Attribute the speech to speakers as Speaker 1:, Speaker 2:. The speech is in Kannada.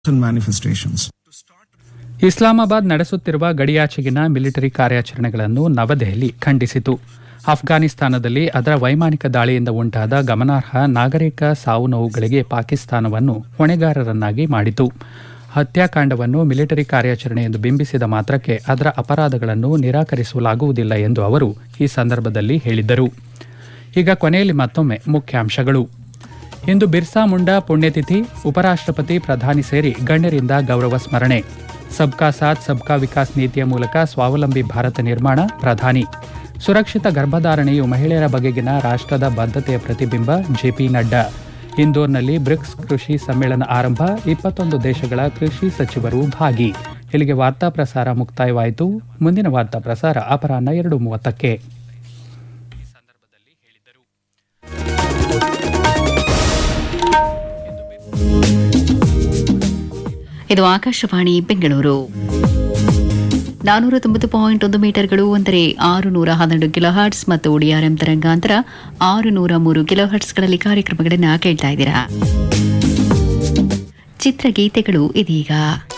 Speaker 1: and manifestations.
Speaker 2: ಇಸ್ಲಾಮಾಬಾದ್ ನಡೆಸುತ್ತಿರುವ ಗಡಿಯಾಚೆಗಿನ ಮಿಲಿಟರಿ ಕಾರ್ಯಾಚರಣೆಗಳನ್ನು ನವದೆಹಲಿ ಖಂಡಿಸಿತು ಅಫ್ಘಾನಿಸ್ತಾನದಲ್ಲಿ ಅದರ ವೈಮಾನಿಕ ದಾಳಿಯಿಂದ ಉಂಟಾದ ಗಮನಾರ್ಹ ನಾಗರಿಕ ಸಾವು ನೋವುಗಳಿಗೆ ಪಾಕಿಸ್ತಾನವನ್ನು ಹೊಣೆಗಾರರನ್ನಾಗಿ ಮಾಡಿತು ಹತ್ಯಾಕಾಂಡವನ್ನು ಮಿಲಿಟರಿ ಕಾರ್ಯಾಚರಣೆ ಎಂದು ಬಿಂಬಿಸಿದ ಮಾತ್ರಕ್ಕೆ ಅದರ ಅಪರಾಧಗಳನ್ನು ನಿರಾಕರಿಸಲಾಗುವುದಿಲ್ಲ ಎಂದು ಅವರು ಈ ಸಂದರ್ಭದಲ್ಲಿ ಹೇಳಿದರು ಈಗ ಕೊನೆಯಲ್ಲಿ ಮತ್ತೊಮ್ಮೆ ಮುಖ್ಯಾಂಶಗಳು ಇಂದು ಬಿರ್ಸಾ ಮುಂಡಾ ಪುಣ್ಯತಿಥಿ ಉಪರಾಷ್ಟ್ರಪತಿ ಪ್ರಧಾನಿ ಸೇರಿ ಗಣ್ಯರಿಂದ ಗೌರವ ಸ್ಮರಣೆ ಸಬ್ಕಾ ಸಾಥ್ ಸಬ್ಕಾ ವಿಕಾಸ್ ನೀತಿಯ ಮೂಲಕ ಸ್ವಾವಲಂಬಿ ಭಾರತ ನಿರ್ಮಾಣ ಪ್ರಧಾನಿ ಸುರಕ್ಷಿತ ಗರ್ಭಧಾರಣೆಯು ಮಹಿಳೆಯರ ಬಗೆಗಿನ ರಾಷ್ಟ್ರದ ಬದ್ಧತೆಯ ಪ್ರತಿಬಿಂಬ ಜೆಪಿ ನಡ್ಡಾ ಇಂದೋರ್ನಲ್ಲಿ ಬ್ರಿಕ್ಸ್ ಕೃಷಿ ಸಮ್ಮೇಳನ ಆರಂಭ ಇಪ್ಪತ್ತೊಂದು ದೇಶಗಳ ಕೃಷಿ ಸಚಿವರು ಭಾಗಿ ಇಲ್ಲಿಗೆ ವಾರ್ತಾ ಪ್ರಸಾರ ಮುಕ್ತಾಯವಾಯಿತು ಮುಂದಿನ ವಾರ್ತಾ ಪ್ರಸಾರ ಅಪರಾಹ್ನ ಎರಡು ಮೂವತ್ತಕ್ಕೆ
Speaker 3: ಇದು ಆಕಾಶವಾಣಿ ಬೆಂಗಳೂರು ನಾನೂರ ತೊಂಬತ್ತು ಪಾಯಿಂಟ್ ಒಂದು ಮೀಟರ್ಗಳು ಅಂದರೆ ಆರು ನೂರ ಹನ್ನೆರಡು ಕಿಲೋ ಹರ್ಟ್ಸ್ ಮತ್ತು ಡಿಆರ್ಎಂ ತರಂಗಾಂತರ ಆರು ನೂರ ಮೂರು ಕಿಲೋ ಹರ್ಟ್ಸ್ಗಳಲ್ಲಿ ಕಾರ್ಯಕ್ರಮಗಳನ್ನು ಕೇಳ್ತಾ ಇದ್ದೀರಾ ಚಿತ್ರಗೀತೆಗಳು ಇದೀಗ